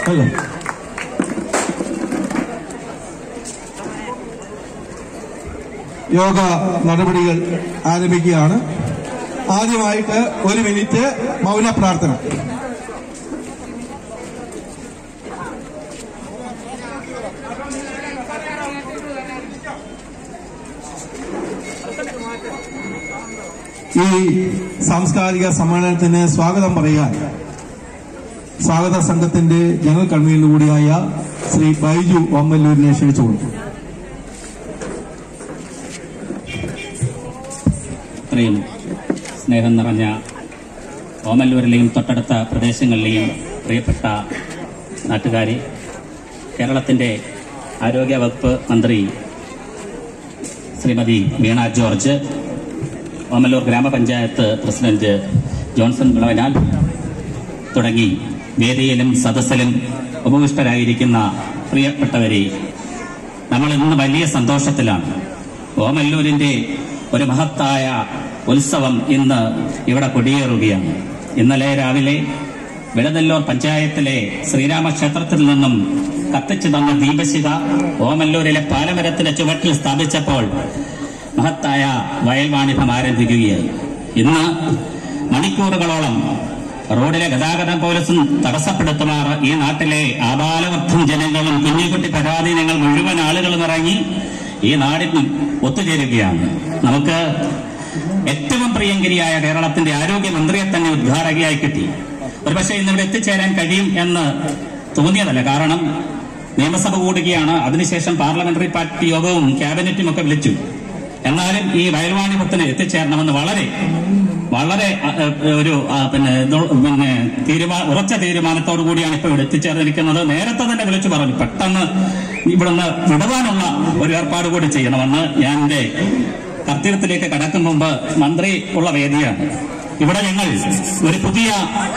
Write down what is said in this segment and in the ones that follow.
അല്ലേ യോഗ നടപടികൾ ആരംഭിക്കുകയാണ് ആദ്യമായിട്ട് ഒരു മിനിറ്റ് മൗന പ്രാർത്ഥന ഈ സാംസ്കാരിക സമ്മേളനത്തിന് സ്വാഗതം പറയാൻ സ്വാഗത സംഘത്തിന്റെ ജനറൽ കൺവീനർ കൂടിയായ ശ്രീ ബൈജു ഓമ്മല്ലൂരിനെ ക്ഷണിച്ചുകൊണ്ടു ഇത്രയും സ്നേഹം നിറഞ്ഞ ഓമല്ലൂരിലെയും തൊട്ടടുത്ത പ്രദേശങ്ങളിലെയും പ്രിയപ്പെട്ട നാട്ടുകാരെ കേരളത്തിന്റെ ആരോഗ്യവകുപ്പ് മന്ത്രി ശ്രീമതി വീണ ജോർജ് ഓമല്ലൂർ ഗ്രാമപഞ്ചായത്ത് പ്രസിഡന്റ് ജോൺസൺ വിളവനാൽ തുടങ്ങി വേദിയിലും സദസ്സിലും ഉപവിഷ്ടരായിരിക്കുന്ന പ്രിയപ്പെട്ടവരെ നമ്മൾ ഇന്ന് വലിയ സന്തോഷത്തിലാണ് ഓമല്ലൂരിന്റെ ഒരു മഹത്തായ ഉത്സവം ഇന്ന് ഇവിടെ കൊടിയേറുകയാണ് ഇന്നലെ രാവിലെ വിളനെല്ലൂർ പഞ്ചായത്തിലെ ശ്രീരാമക്ഷേത്രത്തിൽ നിന്നും കത്തിച്ചു തന്ന ദീപശിഖ ഓമല്ലൂരിലെ പാലമരത്തിന്റെ ചുവട്ടിൽ സ്ഥാപിച്ചപ്പോൾ മഹത്തായ വയൽവാണിഭം ആരംഭിക്കുകയായി ഇന്ന് മണിക്കൂറുകളോളം റോഡിലെ ഗതാഗതം പോലീസും തടസ്സപ്പെടുത്തുമാറ് ഈ നാട്ടിലെ ആബാലവൃദ്ധം ജനങ്ങളും കുഞ്ഞുകുട്ടി പരാധീനങ്ങൾ മുഴുവൻ ആളുകളും ഇറങ്ങി ഈ നാടിൽ ഒത്തുചേരുകയാണ് നമുക്ക് ഏറ്റവും പ്രിയങ്കരിയായ കേരളത്തിന്റെ ആരോഗ്യമന്ത്രിയെ തന്നെ ഉദ്ഘാടകയായി കിട്ടി ഒരുപക്ഷെ ഇന്നിവിടെ എത്തിച്ചേരാൻ കഴിയും എന്ന് തോന്നിയതല്ല കാരണം നിയമസഭ കൂടുകയാണ് അതിനുശേഷം പാർലമെന്ററി പാർട്ടി യോഗവും ക്യാബിനറ്റും ഒക്കെ വിളിച്ചു എന്നാലും ഈ വയൽവാണിപത്തിന് എത്തിച്ചേരണമെന്ന് വളരെ വളരെ അ, അ, ഒരു ആ, പിന്നെ ഇത് പിന്നെ തീരുമാന ഉറച്ച തീരുമാനത്തോടു കൂടിയാണ് ഇപ്പോൾ ഇവിടെ എത്തിച്ചേർന്നിരിക്കുന്നത് നേരത്തെ തന്നെ വിളിച്ചു പറഞ്ഞു പെട്ടെന്ന് ഇവിടുന്ന് വിടുവാനുള്ള ഒരു ഏർപ്പാട് കൂടി ചെയ്യണമെന്ന് ഞാൻ എന്റെ കർത്തവ്യത്തിലേക്ക് കടക്കും മുമ്പ് മന്ത്രി ഉള്ള വേദിയാണ് ഇവിടെ ഞങ്ങൾ ഒരു പുതിയ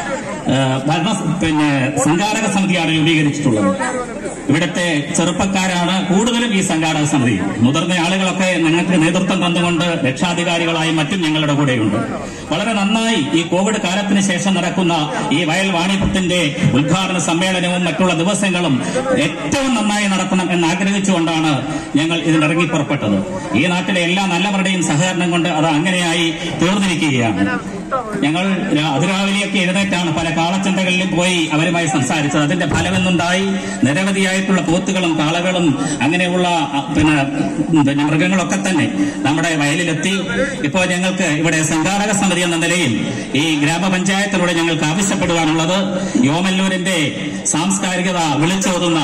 ആ, ഭരണ പിന്നെ സംഘാടക സമിതിയാണ് രൂപീകരിച്ചിട്ടുള്ളത് ഇവിടുത്തെ ചെറുപ്പക്കാരാണ് കൂടുതലും ഈ സംഘാടക സമിതി മുതിർന്ന ആളുകളൊക്കെ നിങ്ങൾക്ക് നേതൃത്വം തന്നുകൊണ്ട് രക്ഷാധികാരികളായും മറ്റും ഞങ്ങളുടെ കൂടെയുണ്ട് വളരെ നന്നായി ഈ കോവിഡ് കാലത്തിന് ശേഷം നടക്കുന്ന ഈ വയൽ വാണിഭത്തിന്റെ ഉദ്ഘാടന സമ്മേളനവും മറ്റുള്ള ദിവസങ്ങളും ഏറ്റവും നന്നായി നടത്തണം എന്ന് ആഗ്രഹിച്ചുകൊണ്ടാണ് ഞങ്ങൾ ഇതിനിറങ്ങി പുറപ്പെട്ടത് ഈ നാട്ടിലെ എല്ലാ നല്ലവരുടെയും സഹകരണം കൊണ്ട് അത് അങ്ങനെയായി തീർന്നിരിക്കുകയാണ് ഞങ്ങൾ രാ- അതിരാവിലെയൊക്കെ എഴുന്നേറ്റാണ് പല കാളച്ചന്തകളിലും പോയി അവരുമായി സംസാരിച്ചത് അതിന്റെ ഫലമെന്നുണ്ടായി നിരവധിയായിട്ടുള്ള പോത്തുകളും കാളകളും അങ്ങനെയുള്ള അ, പിന്നെ ഉം, പിന്നെ മൃഗങ്ങളൊക്കെ തന്നെ നമ്മുടെ വയലിലെത്തി ഇപ്പോൾ ഞങ്ങൾക്ക് ഇവിടെ സംഘാടക സമിതി എന്ന നിലയിൽ ഈ ഗ്രാമപഞ്ചായത്തിലൂടെ ഞങ്ങൾക്ക് ആവശ്യപ്പെടുവാനുള്ളത് യോമല്ലൂരിന്റെ സാംസ്കാരികത വിളിച്ചോതുന്ന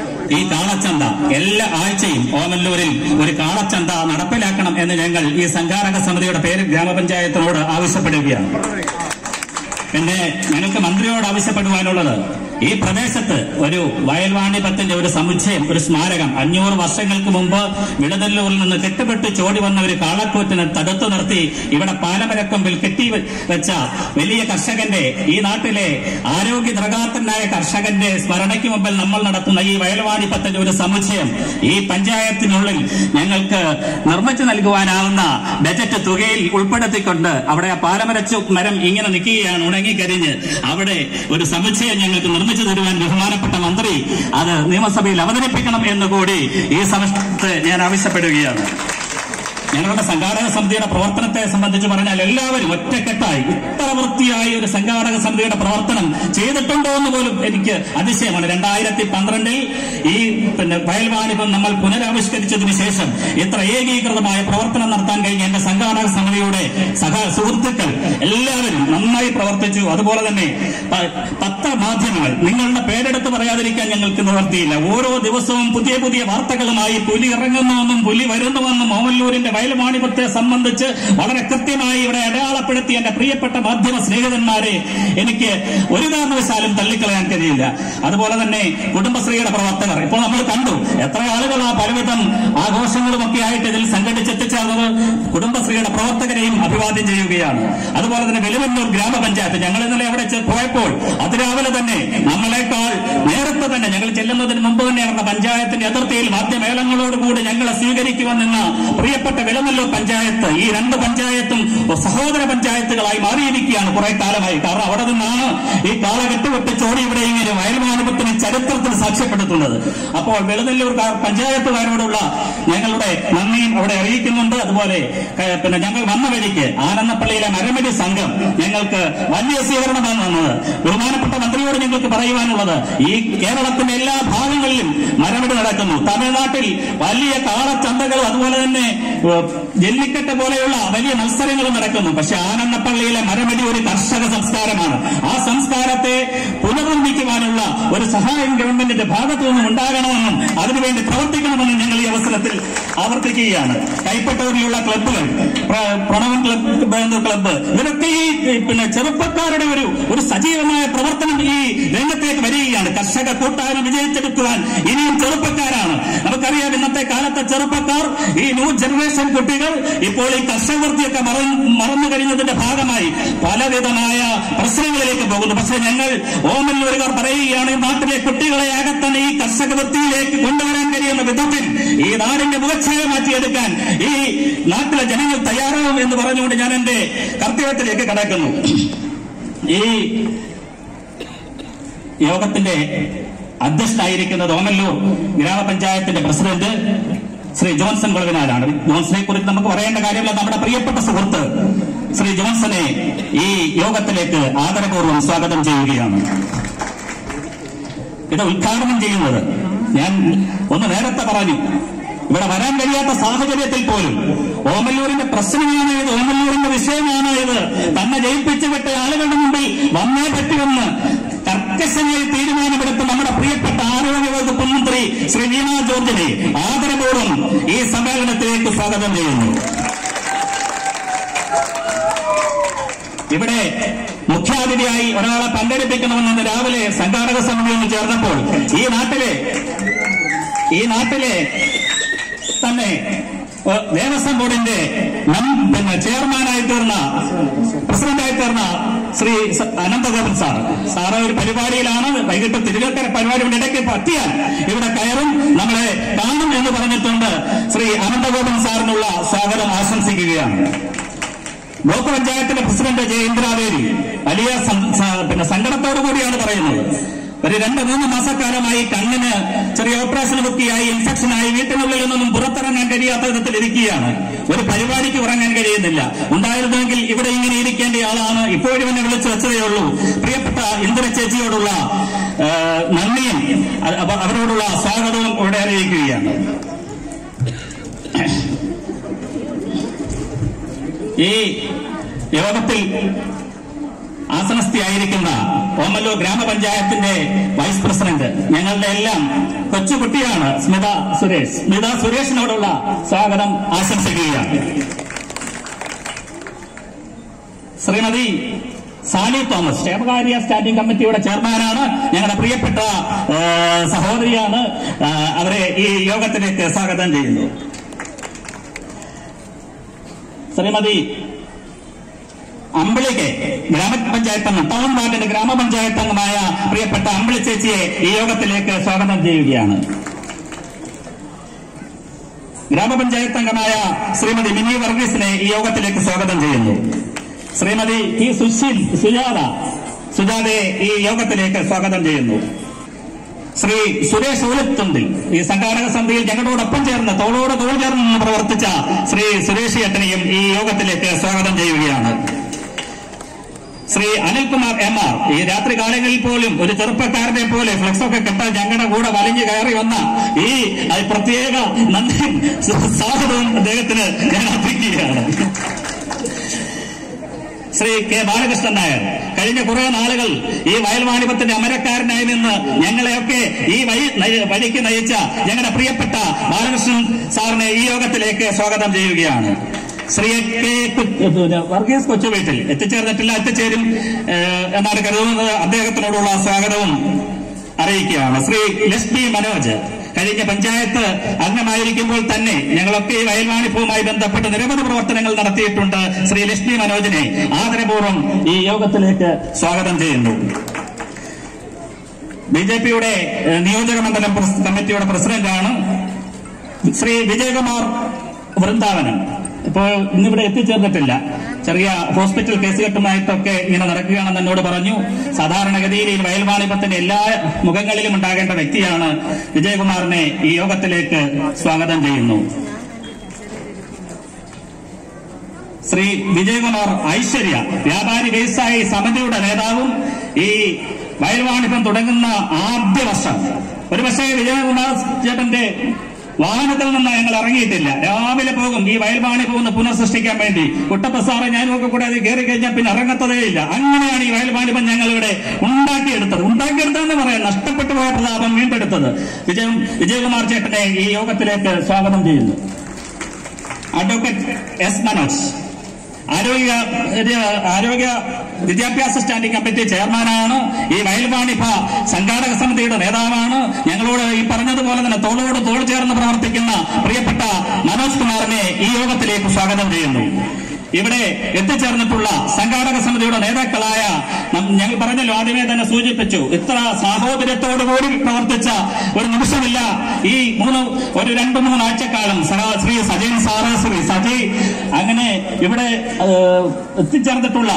ഈ കാളച്ചന്ത എല്ലാ ആഴ്ചയും ഓമല്ലൂരിൽ ഒരു കാളച്ചന്ത നടപ്പിലാക്കണം എന്ന് ഞങ്ങൾ ഈ സംഘാടക സമിതിയുടെ പേര് ഗ്രാമപഞ്ചായത്തിനോട് ആവശ്യപ്പെടുകയാണ് പിന്നെ ഞങ്ങൾക്ക് മന്ത്രിയോട് ആവശ്യപ്പെടുവാനുള്ളത് ഈ പ്രദേശത്ത് ഒരു വയൽവാണിപത്തിന്റെ ഒരു സമുച്ചയം ഒരു സ്മാരകം അഞ്ഞൂറ് വർഷങ്ങൾക്ക് മുമ്പ് വിടതല്ലൂരിൽ നിന്ന് കെട്ടുപെട്ട് ചോടി വന്ന ഒരു കാളക്കൂറ്റിനെ തടുത്തു നിർത്തി ഇവിടെ പാലമരക്കൊമ്പിൽ കെട്ടി വെ- വെച്ച വലിയ കർഷകന്റെ ഈ നാട്ടിലെ ആരോഗ്യ ദ്രഗാത്തനായ കർഷകന്റെ സ്മരണയ്ക്ക് മുമ്പിൽ നമ്മൾ നടത്തുന്ന ഈ വയൽവാണിപത്തിന്റെ ഒരു സമുച്ചയം ഈ പഞ്ചായത്തിനുള്ളിൽ ഞങ്ങൾക്ക് നിർമ്മിച്ചു നൽകുവാനാവുന്ന ബജറ്റ് തുകയിൽ ഉൾപ്പെടുത്തിക്കൊണ്ട് അവിടെ ആ പാലമരച്ചു മരം ഇങ്ങനെ നിൽക്കുകയാണ് ഉണങ്ങിക്കരിഞ്ഞ് അവിടെ ഒരു സമുച്ചയം ഞങ്ങൾക്ക് നിർമ്മിച്ചു തരുവാൻ ബഹുമാനപ്പെട്ട മന്ത്രി അത് നിയമസഭയിൽ അവതരിപ്പിക്കണം എന്ന് കൂടി ഈ സമയത്ത് ഞാൻ ആവശ്യപ്പെടുകയാണ് ഞങ്ങളുടെ സംഘാടക സമിതിയുടെ പ്രവർത്തനത്തെ സംബന്ധിച്ച് പറഞ്ഞാൽ എല്ലാവരും ഒറ്റക്കെട്ടായി ഇത്ര വൃത്തിയായി ഒരു സംഘാടക സമിതിയുടെ പ്രവർത്തനം ചെയ്തിട്ടുണ്ടോ എന്ന് പോലും എനിക്ക് അതിശയമാണ് രണ്ടായിരത്തി പന്ത്രണ്ടിൽ ഈ പിന്നെ വയൽവാണിഭം നമ്മൾ പുനരാവിഷ്കരിച്ചതിന് ശേഷം ഇത്ര ഏകീകൃതമായ പ്രവർത്തനം നടത്താൻ കഴിഞ്ഞ എന്റെ സംഘാടക സമിതിയുടെ സഹ സുഹൃത്തുക്കൾ എല്ലാവരും നന്നായി പ്രവർത്തിച്ചു അതുപോലെ തന്നെ പ- പത്രമാധ്യമങ്ങൾ നിങ്ങളുടെ പേരെടുത്ത് പറയാതിരിക്കാൻ ഞങ്ങൾക്ക് നിവർത്തിയില്ല ഓരോ ദിവസവും പുതിയ പുതിയ വാർത്തകളുമായി പുലി ഇറങ്ങുന്നുവെന്നും പുലി വരുന്നുവെന്നും മോഹൻലൂരിന്റെ വയൽവാണിപത്തെ സംബന്ധിച്ച് വളരെ കൃത്യമായി ഇവിടെ അടയാളപ്പെടുത്തിയ എന്റെ പ്രിയപ്പെട്ട മാധ്യമ സ്നേഹിതന്മാരെ എനിക്ക് ഒരു കാരണവശാലും തള്ളിക്കളയാൻ കഴിയില്ല അതുപോലെ തന്നെ കുടുംബശ്രീയുടെ പ്രവർത്തകർ ഇപ്പോൾ നമ്മൾ കണ്ടു എത്ര ആളുകൾ ആ പലവിധം ആഘോഷങ്ങളും ഒക്കെ ആയിട്ട് ഇതിൽ സംഘടിച്ചെത്തിച്ചേർന്നത് കുടുംബശ്രീയുടെ പ്രവർത്തകരെയും അഭിവാദ്യം ചെയ്യുകയാണ് അതുപോലെ തന്നെ വെലുവന്നൂർ ഗ്രാമപഞ്ചായത്ത് ഞങ്ങൾ ഇന്നലെ അവിടെ ചെ- പോയപ്പോൾ അതിരാവിലെ തന്നെ നമ്മളെക്കാൾ നേരത്തെ തന്നെ ഞങ്ങൾ ചെല്ലുന്നതിന് മുമ്പ് തന്നെ അവരുടെ പഞ്ചായത്തിന്റെ അതിർത്തിയിൽ വാദ്യമേളങ്ങളോടുകൂടി ഞങ്ങളെ സ്വീകരിക്കുവാൻ നിന്ന പ്രിയപ്പെട്ട വെലുവന്നൂർ പഞ്ചായത്ത് ഈ രണ്ട് പഞ്ചായത്തും സഹോദര പഞ്ചായത്തുകളായി മാറിയിരിക്കുകയാണ് കുറെ കാലമായി കാരണം അവിടെ നിന്നാണ് ഈ കാളകെട്ട് വെട്ടിച്ചോടി ഇവിടെ ഇങ്ങനെ വയൽമാനുഭത്തിന് ചരിത്രത്തിൽ സാക്ഷ്യപ്പെടുത്തുന്നത് അപ്പോൾ വെളുനെല്ലൂർ കാ- പഞ്ചായത്തുകാരോടുള്ള ഞങ്ങളുടെ നന്ദിയും അവിടെ അറിയിക്കുന്നുണ്ട് അതുപോലെ ക- പിന്നെ ഞങ്ങൾ വന്ന വഴിക്ക് ആനന്ദപ്പള്ളിയിലെ മരമടി സംഘം ഞങ്ങൾക്ക് വലിയ സ്വീകരണമാണ് തന്നത് ബഹുമാനപ്പെട്ട മന്ത്രിയോട് ഞങ്ങൾക്ക് പറയുവാനുള്ളത് ഈ കേരളത്തിന്റെ എല്ലാ ഭാഗങ്ങളിലും മരമടി നടക്കുന്നു തമിഴ്നാട്ടിൽ വലിയ കാളച്ചന്തകളും അതുപോലെ തന്നെ ഏഹ്, ജല്ലിക്കെട്ട് പോലെയുള്ള വലിയ മത്സരങ്ങളും നടക്കുന്നു പക്ഷെ ആനന്ദപ്പള്ളിയിലെ മരമടി ഒരു കർഷക സംസ്കാരമാണ് ആ സംസ്കാരത്തെ പുനർനിർമ്മിക്കുവാനുള്ള ഒരു സഹായം ഗവൺമെന്റിന്റെ ഭാഗത്തു നിന്നും ഉണ്ടാകണമെന്നും അതിനുവേണ്ടി പ്രവർത്തിക്കണമെന്നും ഞങ്ങൾ ഈ അവസരത്തിൽ ആവർത്തിക്കുകയാണ് കൈപ്പറ്റൂരിലുള്ള ക്ലബ്ബുകൾ പ്ര- പ്രണവൻ ക്ലബ് ബാങ്ക് ക്ലബ്ബ് ഇവരൊക്കെ ഈ ഈ പിന്നെ ചെറുപ്പക്കാരുടെ ഒരു ഒരു സജീവമായ പ്രവർത്തനം ഈ രംഗത്തേക്ക് വരികയാണ് കർഷക കൂട്ടായ്മ വിജയിച്ചെടുക്കുവാൻ ഇനിയും ചെറുപ്പക്കാരാണ് നമുക്കറിയാം ഇന്നത്തെ കാലത്തെ ചെറുപ്പക്കാർ ഈ ന്യൂ ജനറേഷൻ കുട്ടികൾ ഇപ്പോൾ ഈ കർഷകവൃത്തിയൊക്കെ മറന്നു മറന്നു കഴിഞ്ഞതിന്റെ ഭാഗമായി പലവിധമായ പ്രശ്നങ്ങളിലേക്ക് പോകുന്നു പക്ഷെ ഞങ്ങൾ ഓമല്ലൂരുകാർ പറയുകയാണ് ഈ നാട്ടിലെ കുട്ടികളെ അകത്തന്നെ ഈ കർഷക വൃത്തിയിലേക്ക് കൊണ്ടുവരാൻ കഴിയുന്ന വിധത്തിൽ ഈ നാടിന്റെ മുഖച്ഛായ മാറ്റിയെടുക്കാൻ ഈ നാട്ടിലെ ജനങ്ങൾ തയ്യാറാവും എന്ന് പറഞ്ഞുകൊണ്ട് ഞാൻ എന്റെ കർത്തവ്യത്തിലേക്ക് കടക്കുന്നു ഈ യോഗത്തിന്റെ അധ്യക്ഷനായിരിക്കുന്നത് ഓമല്ലൂർ ഗ്രാമപഞ്ചായത്തിന്റെ പ്രസിഡന്റ് ശ്രീ ജോൺസൺ വളവിനാലാണ് ജോൺസനെ കുറിച്ച് നമുക്ക് പറയേണ്ട കാര്യമില്ല നമ്മുടെ പ്രിയപ്പെട്ട സുഹൃത്ത് ശ്രീ ജോൺസനെ ഈ യോഗത്തിലേക്ക് ആദരപൂർവ്വം സ്വാഗതം ചെയ്യുകയാണ് ഇത് ഉദ്ഘാടനം ചെയ്യുന്നത് ഞാൻ ഒന്ന് നേരത്തെ പറഞ്ഞു ഇവിടെ വരാൻ കഴിയാത്ത സാഹചര്യത്തിൽ പോലും ഓമല്ലൂരിന്റെ പ്രശ്നമാണ് ഇത് ഓമല്ലൂരിന്റെ വിഷയമാണ് ഇത് തന്നെ ജയിപ്പിച്ചു വിട്ട ആളുകളുടെ മുമ്പിൽ വന്നേ പറ്റുമെന്ന് കർക്കശമായി തീരുമാനമെടുത്ത നമ്മുടെ പ്രിയപ്പെട്ട ആരോഗ്യ വകുപ്പ് മന്ത്രി ശ്രീ വീണ ജോർജിനെ ആദരപൂർവ്വം ഈ സമ്മേളനത്തിലേക്ക് സ്വാഗതം ചെയ്യുന്നു ഇവിടെ മുഖ്യാതിഥിയായി ഒരാളെ പങ്കെടുപ്പിക്കണമെന്ന് ഇന്ന് രാവിലെ സംഘാടക സമിതി ഒന്ന് ചേർന്നപ്പോൾ ഈ നാട്ടിലെ ഈ നാട്ടിലെ തന്നെ ഏഹ്, ദേവസ്വം ബോർഡിന്റെ നം- പിന്നെ ചെയർമാനായി തീർന്ന പ്രസിഡന്റായി തീർന്ന ശ്രീ സ- അനന്തഗോപൻ സാർ സാറ് ഒരു പരിപാടിയിലാണ് വൈകിട്ട് തിരുവക്കര പരിപാടിയുടെ ഇടയ്ക്ക് പറ്റിയാൽ ഇവിടെ കയറും നമ്മളെ കാണും എന്ന് പറഞ്ഞിട്ടുണ്ട് ശ്രീ അനന്തഗോപൻ സാറിനുള്ള സ്വാഗതം ആശംസിക്കുകയാണ് ബ്ലോക്ക് പഞ്ചായത്തിന്റെ പ്രസിഡന്റ് ജെ ഇന്ദ്രാദേവി വലിയ സം- സ- പിന്നെ സങ്കടത്തോടു കൂടിയാണ് പറയുന്നത് ഒരു രണ്ട് മൂന്ന് മാസക്കാലമായി കണ്ണിന് ചെറിയ ഓപ്പറേഷൻ ബുക്കിയായി ഇൻഫെക്ഷനായി വീട്ടിനുള്ളിൽ നിന്നും പുറത്തിറങ്ങാൻ കഴിയാത്ത വിധത്തിൽ ഇരിക്കുകയാണ് ഒരു പരിപാടിക്ക് ഉറങ്ങാൻ കഴിയുന്നില്ല ഉണ്ടായിരുന്നെങ്കിൽ ഇവിടെ ഇങ്ങനെ ഇരിക്കേണ്ട ആളാണ് ഇപ്പോഴും എന്നെ വിളിച്ചു വെച്ചതേ ഉള്ളൂ പ്രിയപ്പെട്ട ഇന്ദിര ചേച്ചിയോടുള്ള ആ, നന്ദിയും അ- അപ്പൊ അവരോടുള്ള സ്വാഗതവും ഇവിടെ അറിയിക്കുകയാണ് ഈ യോഗത്തിൽ ആസനസ്ഥയായിരിക്കുന്ന ഓമല്ലൂർ ഗ്രാമപഞ്ചായത്തിന്റെ വൈസ് പ്രസിഡന്റ് ഞങ്ങളുടെ എല്ലാം കൊച്ചുകുട്ടിയാണ് സ്മിത സുരേഷ് സ്മിത സുരേഷിനോടുള്ള സ്വാഗതം ആശംസിക്കുകയാണ് ശ്രീമതി സാലി തോമസ് ക്ഷേമകാര്യ സ്റ്റാൻഡിംഗ് കമ്മിറ്റിയുടെ ചെയർമാനാണ് ഞങ്ങളുടെ പ്രിയപ്പെട്ട ആ, സഹോദരിയാണ് ആ, അവരെ ഈ യോഗത്തിലേക്ക് സ്വാഗതം ചെയ്യുന്നു ശ്രീമതി അമ്പിളിക്ക് ഗ്രാമപഞ്ചായത്ത് അംഗം ടൗൺ വാർഡിന്റെ ഗ്രാമപഞ്ചായത്ത് അംഗമായ പ്രിയപ്പെട്ട അമ്പിളി ചേച്ചിയെ ഈ യോഗത്തിലേക്ക് സ്വാഗതം ചെയ്യുകയാണ് ഗ്രാമപഞ്ചായത്ത് അംഗമായ ശ്രീമതി മിനി വർഗീസിനെ ഈ യോഗത്തിലേക്ക് സ്വാഗതം ചെയ്യുന്നു ശ്രീമതി ടി സുശീൽ സുജാത സുജാതയെ ഈ യോഗത്തിലേക്ക് സ്വാഗതം ചെയ്യുന്നു ശ്രീ സുരേഷ് ഊലത്തുണ്ടിൽ ഈ സംഘാടക സമിതിയിൽ ഞങ്ങളോടൊപ്പം ചേർന്ന് തോളോട് തോൾ ചേർന്ന് നിന്ന് പ്രവർത്തിച്ച ശ്രീ സുരേഷ് ഏട്ടനെയും ഈ യോഗത്തിലേക്ക് സ്വാഗതം ചെയ്യുകയാണ് ശ്രീ അനിൽകുമാർ എം ആർ ഈ രാത്രി കാലങ്ങളിൽ പോലും ഒരു ചെറുപ്പക്കാരനെ പോലെ ഫ്ലക്സ് ഒക്കെ കെട്ടാൻ ഞങ്ങളുടെ കൂടെ വലിഞ്ഞു കയറി വന്ന ഈ അത് പ്രത്യേക നന്ദിയും സ്വാഗതവും അദ്ദേഹത്തിന് ഞാൻ അർപ്പിക്കുകയാണ് ശ്രീ കെ ബാലകൃഷ്ണൻ നായർ കഴിഞ്ഞ കുറെ നാളുകൾ ഈ വയൽവാണിപത്തിന്റെ അമരക്കാരനായി നിന്ന് ഞങ്ങളെയൊക്കെ ഈ വഴി നയി- വഴിക്ക് നയിച്ച ഞങ്ങളുടെ പ്രിയപ്പെട്ട ബാലകൃഷ്ണൻ സാറിനെ ഈ യോഗത്തിലേക്ക് സ്വാഗതം ചെയ്യുകയാണ് ശ്രീ കെ കു- പിന്നെ വർഗീസ് കൊച്ചുവീട്ടിൽ എത്തിച്ചേർന്നിട്ടില്ല എത്തിച്ചേരും ഏഹ്, എന്നാണ് കരുതുന്നത് അദ്ദേഹത്തിനോടുള്ള സ്വാഗതവും അറിയിക്കുകയാണ് ശ്രീ ലക്ഷ്മി മനോജ് കഴിഞ്ഞ പഞ്ചായത്ത് അംഗമായിരിക്കുമ്പോൾ തന്നെ ഞങ്ങളൊക്കെ ഈ വയൽവാണിഭവുമായി ബന്ധപ്പെട്ട് നിരവധി പ്രവർത്തനങ്ങൾ നടത്തിയിട്ടുണ്ട് ശ്രീ ലക്ഷ്മി മനോജിനെ ആദരപൂർവ്വം ഈ യോഗത്തിലേക്ക് സ്വാഗതം ചെയ്യുന്നു ബി ജെ പിയുടെ നിയോജക മണ്ഡലം പ്രസ്- കമ്മിറ്റിയുടെ പ്രസിഡന്റാണ് ശ്രീ വിജയകുമാർ വൃന്ദാവനം ഇപ്പോൾ ഇന്നിവിടെ എത്തിച്ചേർന്നിട്ടില്ല ചെറിയ ഹോസ്പിറ്റൽ കേസുകെട്ടുമായിട്ടൊക്കെ ഇങ്ങനെ നടക്കുകയാണെന്ന് എന്നോട് പറഞ്ഞു സാധാരണഗതിയിൽ ഈ വയൽവാണിഭത്തിന്റെ എല്ലാ മുഖങ്ങളിലും ഉണ്ടാകേണ്ട വ്യക്തിയാണ് വിജയകുമാറിനെ ഈ യോഗത്തിലേക്ക് സ്വാഗതം ചെയ്യുന്നു ശ്രീ വിജയകുമാർ ഐശ്വര്യ വ്യാപാരി വ്യവസായി സമിതിയുടെ നേതാവും ഈ വയൽവാണിഭം തുടങ്ങുന്ന ആദ്യ വർഷം ഒരുപക്ഷെ വിജയകുമാർ ചേട്ടന്റെ വാഹനത്തിൽ നിന്ന് ഞങ്ങൾ ഇറങ്ങിയിട്ടില്ല രാവിലെ പോകും ഈ വയൽവാണിഭം ഒന്ന് പുനഃസൃഷ്ടിക്കാൻ വേണ്ടി കുട്ടപ്പ സാറ് ഞാനും ഒക്കെ കൂടെ അത് കയറി കഴിഞ്ഞാൽ പിന്നെ ഇറങ്ങത്തതേ ഇല്ല അങ്ങനെയാണ് ഈ വയൽവാണിഭം ഞങ്ങൾ ഇവിടെ ഉണ്ടാക്കിയെടുത്തത് ഉണ്ടാക്കിയെടുത്തതെന്ന് പറയാം നഷ്ടപ്പെട്ടു പോയ പ്രതാപം വീണ്ടെടുത്തത് വിജയ വിജയകുമാർ ചേട്ടനെ ഈ യോഗത്തിലേക്ക് സ്വാഗതം ചെയ്യുന്നു അഡ്വക്കേറ്റ് എസ് മനോജ് ആരോഗ്യ ഇത് ആരോഗ്യ വിദ്യാഭ്യാസ സ്റ്റാൻഡിംഗ് കമ്മിറ്റി ചെയർമാനാണ് ഈ വയൽവാണിഭ സംഘാടക സമിതിയുടെ നേതാവാണ് ഞങ്ങളോട് ഈ പറഞ്ഞതുപോലെ തന്നെ തോളോട് തോൾ ചേർന്ന് പ്രവർത്തിക്കുന്ന പ്രിയപ്പെട്ട മനോജ് കുമാറിനെ ഈ യോഗത്തിലേക്ക് സ്വാഗതം ചെയ്യുന്നു ഇവിടെ എത്തിച്ചേർന്നിട്ടുള്ള സംഘാടക സമിതിയുടെ നേതാക്കളായ നം- ഞങ്ങൾ പറഞ്ഞല്ലോ ആദ്യമേ തന്നെ സൂചിപ്പിച്ചു ഇത്ര സാഹോദര്യത്തോടുകൂടി പ്രവർത്തിച്ച ഒരു നിമിഷമില്ല ഈ മൂന്ന് ഒരു രണ്ട് മൂന്ന് ആഴ്ചക്കാലം സഹ- ശ്രീ സജയൻ സാറ് ശ്രീ സജി അങ്ങനെ ഇവിടെ ഏഹ്, എത്തിച്ചേർന്നിട്ടുള്ള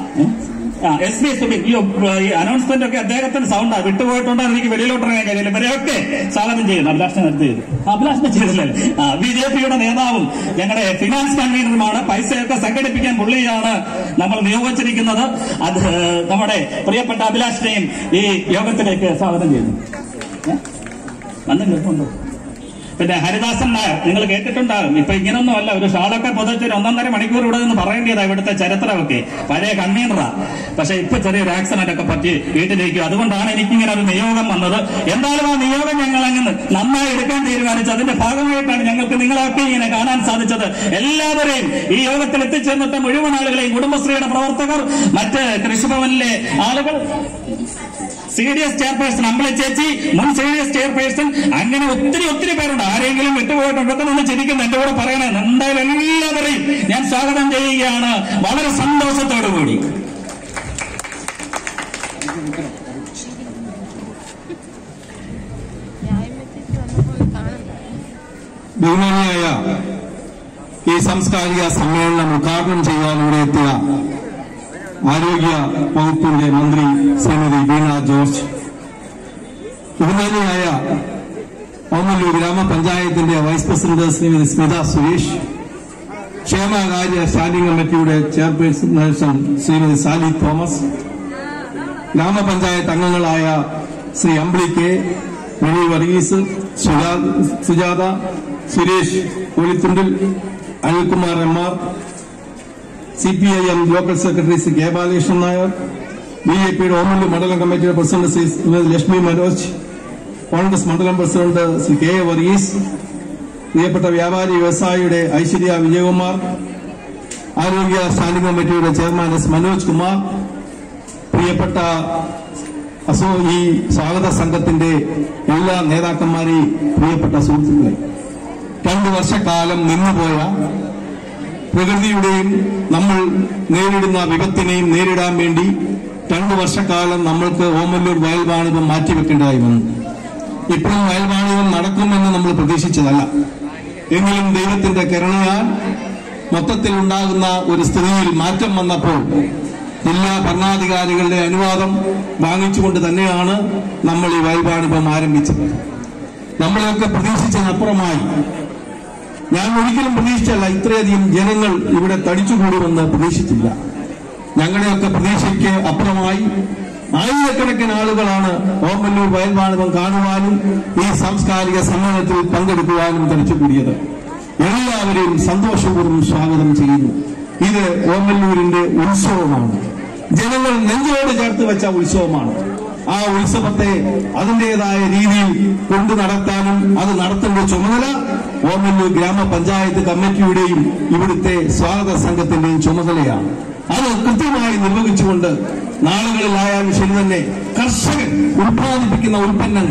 എസ് ബി സുബിൻ ഈ ഈ അനൗൺസ്മെന്റ് ഒക്കെ അദ്ദേഹത്തിന് സൗണ്ടാ വിട്ടുപോയിട്ടുണ്ടോ എനിക്ക് വെളിയിലോട്ട് ഇറങ്ങാൻ കഴിയില്ല ഇവരെയൊക്കെ സ്വാഗതം ചെയ്യുന്നു അഭിലാഷിനെ നിർത്തി ചെയ്തു അഭിലാഷിനെ ചെയ്തില്ലല്ലേ ആ ബി ജെ പിയുടെ നേതാവും ഞങ്ങളുടെ ഫിനാൻസ് കൺവീനറുമാണ് പൈസയൊക്കെ സംഘടിപ്പിക്കാൻ പുള്ളിയാണ് നമ്മൾ നിയോഗിച്ചിരിക്കുന്നത് അത് നമ്മുടെ പ്രിയപ്പെട്ട അഭിലാഷിനെയും ഈ യോഗത്തിലേക്ക് സ്വാഗതം ചെയ്യുന്നു ഏ? വന്ന് കേൾക്കുന്നുണ്ടോ പിന്നെ ഹരിദാസൻ നായർ നിങ്ങൾ കേട്ടിട്ടുണ്ടാകും ഇപ്പൊ ഇങ്ങനൊന്നും അല്ല ഒരു ഷാളൊക്കെ പുതച്ച് ഒരു ഒന്നൊന്നര മണിക്കൂർ ഇവിടെ നിന്ന് പറയേണ്ടതാ ഇവിടുത്തെ ചരിത്രമൊക്കെ പഴയ കൺവീനറാ പക്ഷെ ഇപ്പൊ ചെറിയൊരു ആക്സിഡന്റ് ഒക്കെ പറ്റി വീട്ടിലേക്ക് അതുകൊണ്ടാണ് എനിക്കിങ്ങനെ ഒരു നിയോഗം വന്നത് എന്തായാലും ആ നിയോഗം ഞങ്ങൾ അങ്ങനെ നന്നായി എടുക്കാൻ തീരുമാനിച്ചു അതിന്റെ ഭാഗമായിട്ടാണ് ഞങ്ങൾക്ക് നിങ്ങളൊക്കെ ഇങ്ങനെ കാണാൻ സാധിച്ചത് എല്ലാവരെയും ഈ യോഗത്തിൽ എത്തിച്ചേർന്നിട്ട് മുഴുവൻ ആളുകളെയും കുടുംബശ്രീയുടെ പ്രവർത്തകർ മറ്റ് കൃഷിഭവനിലെ ആളുകൾ C D S chairperson Ambili ചേച്ചി മുൻ സി ഡി എസ് ചെയർപേഴ്സൺ അങ്ങനെ ഒത്തിരി ഒത്തിരി പേരുണ്ട് ആരെങ്കിലും വിട്ടുപോയിട്ടുണ്ടോ നിന്ന് ചിരിക്കുന്നു എന്റെ കൂടെ പറയണേ എന്തായാലും എല്ലാവരെയും ഞാൻ സ്വാഗതം ചെയ്യുകയാണ് വളരെ സന്തോഷത്തോടു കൂടി വ്യായാമത്തിൽ വന്നപ്പോൾ കാണുന്നു ബഹുമാനിയായ ഈ സാംസ്കാരിക സമ്മേളനം ഉദ്ഘാടനം ചെയ്യാൻ ഇവിടെ എത്തിയ ആരോഗ്യ വകുപ്പിന്റെ മന്ത്രി ശ്രീമതി വീണ ജോർജ് ബഹുമാനിയായ ഓമല്ലൂർ ഗ്രാമപഞ്ചായത്തിന്റെ വൈസ് പ്രസിഡന്റ് ശ്രീമതി സ്മിത സുരേഷ് ക്ഷേമകാര്യ സ്റ്റാൻഡിംഗ് കമ്മിറ്റിയുടെ ചെയർപേഴ്സൺ ശ്രീമതി സാലി തോമസ് ഗ്രാമപഞ്ചായത്ത് അംഗങ്ങളായ ശ്രീ അമ്പിളി കെ മിനി വർഗീസ് സുജാ- സുജാത സുരേഷ് കോലിത്തുണ്ടിൽ Anilkumar M R C P I M local secretary Shri K Balakrishnan Nair B J പിയുടെ ഓമല്ലൂർ മണ്ഡലം കമ്മിറ്റിയുടെ പ്രസിഡന്റ് ശ്രീ ശ്രീമതി ലക്ഷ്മി മനോജ് കോൺഗ്രസ് മണ്ഡലം president Shri K A Varghese പ്രിയപ്പെട്ട വ്യാപാരി വ്യവസായിയുടെ ഐശ്വര്യ വിജയകുമാർ ആരോഗ്യ സ്റ്റാൻഡിംഗ് കമ്മിറ്റിയുടെ ചെയർമാൻ എസ് മനോജ് കുമാർ പ്രിയപ്പെട്ട അസോ ഈ സ്വാഗത സംഘത്തിന്റെ എല്ലാ നേതാക്കന്മാരെയും പ്രിയപ്പെട്ട സുഹൃത്തുക്കളെ രണ്ടു വർഷക്കാലം നിന്നുപോയ പ്രകൃതിയുടെയും നമ്മൾ നേരിടുന്ന വിപത്തിനെയും നേരിടാൻ വേണ്ടി രണ്ടു വർഷക്കാലം നമ്മൾക്ക് ഓമല്ലൂർ വയൽവാണിഭം മാറ്റിവെക്കേണ്ടതായി വന്നു ഇപ്പോഴും വയൽവാണിഭം നടക്കുമെന്ന് നമ്മൾ പ്രതീക്ഷിച്ചതല്ല എങ്കിലും ദൈവത്തിന്റെ കരുണയാൽ മൊത്തത്തിൽ ഉണ്ടാകുന്ന ഒരു സ്ഥിതിയിൽ മാറ്റം വന്നപ്പോൾ ജില്ലാ ഭരണാധികാരികളുടെ അനുവാദം വാങ്ങിച്ചുകൊണ്ട് തന്നെയാണ് നമ്മൾ ഈ വയൽവാണിഭം ആരംഭിച്ചത് നമ്മളെയൊക്കെ പ്രതീക്ഷിച്ചതിനപ്പുറമായി ഞാൻ ഒരിക്കലും പ്രതീക്ഷിച്ചല്ല ഇത്രയധികം ജനങ്ങൾ ഇവിടെ തടിച്ചുകൂടുമെന്ന് പ്രതീക്ഷിച്ചില്ല ഞങ്ങളുടെയൊക്കെ പ്രതീക്ഷയ്ക്ക് അപ്പുറമായി ആയിരക്കണക്കിന് ആളുകളാണ് ഓമല്ലൂർ വയൽവാണിഭം കാണുവാനും ഈ സാംസ്കാരിക സമ്മേളനത്തിൽ പങ്കെടുക്കുവാനും തടിച്ചുകൂടിയത് എല്ലാവരെയും സന്തോഷപൂർവ്വം സ്വാഗതം ചെയ്യുന്നു ഇത് ഓമല്ലൂരിന്റെ ഉത്സവമാണ് ജനങ്ങൾ നെഞ്ചോട് ചേർത്ത് വെച്ച ഉത്സവമാണ് ആ ഉത്സവത്തെ അതിൻ്റെതായ രീതിയിൽ കൊണ്ടു നടത്താനും അത് നടത്തേണ്ട ചുമതല ഓമല്ലൂർ ഗ്രാമപഞ്ചായത്ത് കമ്മിറ്റിയുടെയും ഇവിടുത്തെ സ്വാഗത സംഘത്തിന്റെയും ചുമതലയാണ് അത് കൃത്യമായി നിർവഹിച്ചുകൊണ്ട് നാളുകളിലായാലും ശരി തന്നെ കർഷകൻ ഉത്പാദിപ്പിക്കുന്ന ഉൽപ്പന്നങ്ങൾ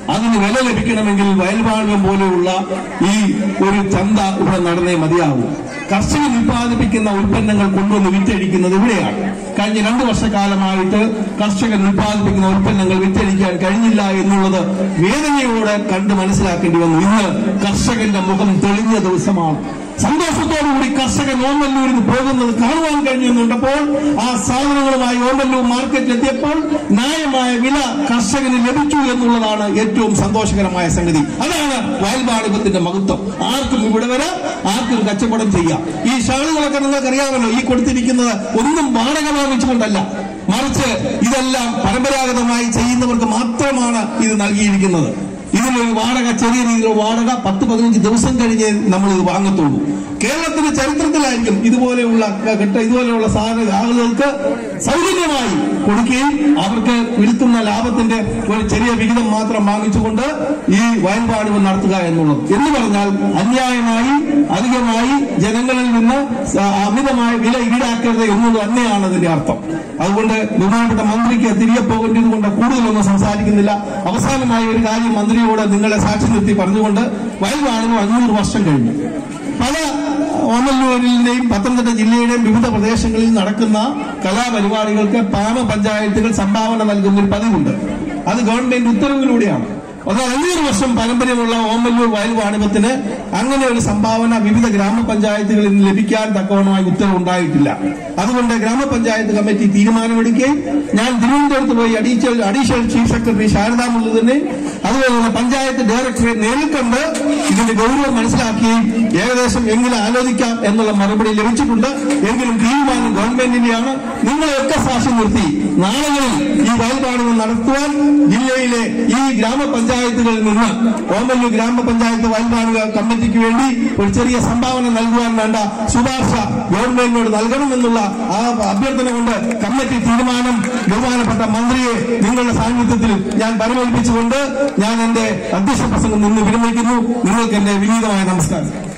അതിന് വില ലഭിക്കണമെങ്കിൽ വയൽവാഴം പോലെയുള്ള ഈ ഒരു ചന്ത ഇവിടെ നടന്നേ മതിയാവൂ കർഷകൻ ഉൽപ്പാദിപ്പിക്കുന്ന ഉൽപ്പന്നങ്ങൾ കൊണ്ടുവന്ന് വിറ്റഴിക്കുന്നത് ഇവിടെയാണ് കഴിഞ്ഞ രണ്ടു വർഷക്കാലമായിട്ട് കർഷകൻ ഉൽപ്പാദിപ്പിക്കുന്ന ഉൽപ്പന്നങ്ങൾ വിറ്റഴിക്കാൻ കഴിഞ്ഞില്ല എന്നുള്ളത് വേദനയോടെ കണ്ട് മനസ്സിലാക്കേണ്ടി വന്നു ഇന്ന് കർഷകന്റെ മുഖം തെളിഞ്ഞ ദിവസമാണ് സന്തോഷത്തോടുകൂടി കർഷകൻ ഓമല്ലൂരിൽ പോകുന്നത് കാണുവാൻ കഴിഞ്ഞെന്നുണ്ടപ്പോൾ ആ സാധനങ്ങളുമായി ഓമല്ലൂർ മാർക്കറ്റിൽ എത്തിയപ്പോൾ ന്യായമായ വില കർഷകന് ലഭിച്ചു എന്നുള്ളതാണ് ഏറ്റവും സന്തോഷകരമായ സംഗതി അതാണ് വയൽവാണിഭത്തിന്റെ മഹത്വം ആർക്കും ഇവിടെ വരാം ആർക്കും കച്ചവടം ചെയ്യാം ഈ ഷാളുകളൊക്കെ നിങ്ങൾക്ക് അറിയാമല്ലോ ഈ കൊടുത്തിരിക്കുന്നത് ഒന്നും വാടക വാങ്ങിച്ചുകൊണ്ടല്ല മറിച്ച് ഇതെല്ലാം പരമ്പരാഗതമായി ചെയ്യുന്നവർക്ക് മാത്രമാണ് ഇത് നൽകിയിരിക്കുന്നത് ഇതിനൊരു വാടക ചെറിയ രീതിയിലുള്ള വാടക പത്ത് പതിനഞ്ച് ദിവസം കഴിഞ്ഞ് നമ്മൾ ഇത് വാങ്ങത്തുള്ളൂ കേരളത്തിന്റെ ചരിത്രത്തിലായിരിക്കും ഇതുപോലെയുള്ള ഘട്ട ഇതുപോലെയുള്ള സാധന ആളുകൾക്ക് സൗജന്യമായി കൊടുക്കുകയും അവർക്ക് വിൽക്കുന്ന ലാഭത്തിന്റെ ഒരു ചെറിയ വിഹിതം മാത്രം വാങ്ങിച്ചുകൊണ്ട് ഈ വയൽപാടുകൾ നടത്തുക എന്നുള്ളത് എന്ന് പറഞ്ഞാൽ അന്യായമായി അധികമായി ജനങ്ങളിൽ നിന്ന് സ- അമിതമായ വില ഈടാക്കരുത് എന്നുള്ളത് തന്നെയാണ് അതിന്റെ അർത്ഥം അതുകൊണ്ട് ബഹുമാനപ്പെട്ട മന്ത്രിക്ക് തിരികെ പോകേണ്ടത് കൊണ്ട് കൂടുതലൊന്നും സംസാരിക്കുന്നില്ല അവസാനമായ ഒരു കാര്യം മന്ത്രിയോട് നിങ്ങളെ സാക്ഷി നിർത്തി പറഞ്ഞുകൊണ്ട് വയൽവാണിന് അഞ്ഞൂറ് വർഷം കഴിഞ്ഞു പല ഓമല്ലൂരിന്റെയും പത്തനംതിട്ട ജില്ലയുടെയും വിവിധ പ്രദേശങ്ങളിൽ നടക്കുന്ന കലാപരിപാടികൾക്ക് ഗ്രാമപഞ്ചായത്തുകൾ സംഭാവന നൽകുന്ന ഒരു പതിവുണ്ട് അത് ഗവൺമെന്റ് ഉത്തരവിലൂടെയാണ് അത് അഞ്ഞൂറ് വർഷം പാരമ്പര്യമുള്ള ഓമല്ലൂർ വയൽ വാണിഭത്തിന് അങ്ങനെ ഒരു സംഭാവന വിവിധ ഗ്രാമപഞ്ചായത്തുകളിൽ നിന്ന് ലഭിക്കാൻ തക്കവണ്ണമായി ഉത്തരവുണ്ടായിട്ടില്ല അതുകൊണ്ട് ഗ്രാമപഞ്ചായത്ത് കമ്മിറ്റി തീരുമാനമെടുക്കുകയും ഞാൻ തിരുവനന്തപുരത്ത് പോയി additional additional chief secretary Sharada മുള്ളുതിനെ അതുപോലെ തന്നെ പഞ്ചായത്ത് ഡയറക്ടറെ നേരിൽ കണ്ട് ഇതിന്റെ ഗൗരവം മനസ്സിലാക്കുകയും ഏകദേശം എങ്കിലും ആലോചിക്കാം എന്നുള്ള മറുപടി ലഭിച്ചിട്ടുണ്ട് എങ്കിലും തീരുമാനം ഗവൺമെന്റിന്റെയാണ് നിങ്ങളെയൊക്കെ സാക്ഷ്യം നിർത്തി നാളുകളിൽ ഈ വയൽപാടുകൾ നടത്തുവാൻ ജില്ലയിലെ ഈ ഗ്രാമപഞ്ചായത്തുകളിൽ നിന്ന് ഓമല്ലൂർ ഗ്രാമപഞ്ചായത്ത് വയൽപാടുക കമ്മിറ്റിക്ക് വേണ്ടി ഒരു ചെറിയ സംഭാവന നൽകുവാൻ വേണ്ട ശുപാർശ ഗവൺമെന്റിനോട് നൽകണമെന്നുള്ള ആ അഭ്യർത്ഥന കൊണ്ട് കമ്മിറ്റി തീരുമാനം ബഹുമാനപ്പെട്ട മന്ത്രിയെ നിങ്ങളുടെ സാന്നിധ്യത്തിൽ ഞാൻ പരിമേൽപ്പിച്ചുകൊണ്ട് ഞാൻ എന്റെ അധ്യക്ഷ പ്രസംഗം നിന്ന് വിരമിക്കുന്നു നിങ്ങൾക്ക് എന്റെ വിനീതമായ നമസ്കാരം